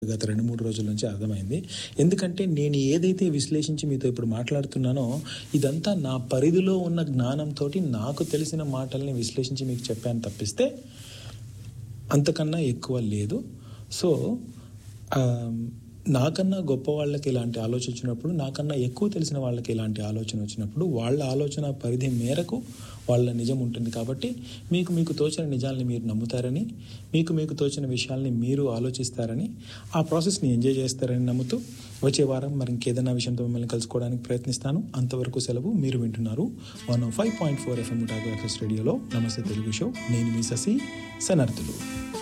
గత రెండు మూడు రోజుల నుంచి అర్థమైంది ఎందుకంటే నేను ఏదైతే విశ్లేషించి మీతో ఇప్పుడు మాట్లాడుతున్నానో ఇదంతా నా పరిధిలో ఉన్న జ్ఞానంతో నాకు తెలిసిన మాటల్ని విశ్లేషించి మీకు చెప్పాను తప్పిస్తే అంతకన్నా ఎక్కువ లేదు సో ఆ, నాకన్నా గొప్ప వాళ్ళకి ఇలాంటి ఆలోచన వచ్చినప్పుడు నాకన్నా ఎక్కువ తెలిసిన వాళ్ళకి ఇలాంటి ఆలోచన వచ్చినప్పుడు వాళ్ళ ఆలోచన పరిధి మేరకు వాళ్ళ నిజం ఉంటుంది కాబట్టి మీకు మీకు తోచిన నిజాల్ని మీరు నమ్ముతారని మీకు మీకు తోచిన విషయాల్ని మీరు ఆలోచిస్తారని ఆ ప్రాసెస్ని ఎంజాయ్ చేస్తారని నమ్ముతూ వచ్చే వారం మరి ఇంకేదైనా విషయంతో మిమ్మల్ని కలుసుకోవడానికి ప్రయత్నిస్తాను అంతవరకు సెలవు మీరు వింటున్నారు one five point four FM రేడియోలో నమస్తే తెలుగు షో నేను మీ శశి సనర్థులు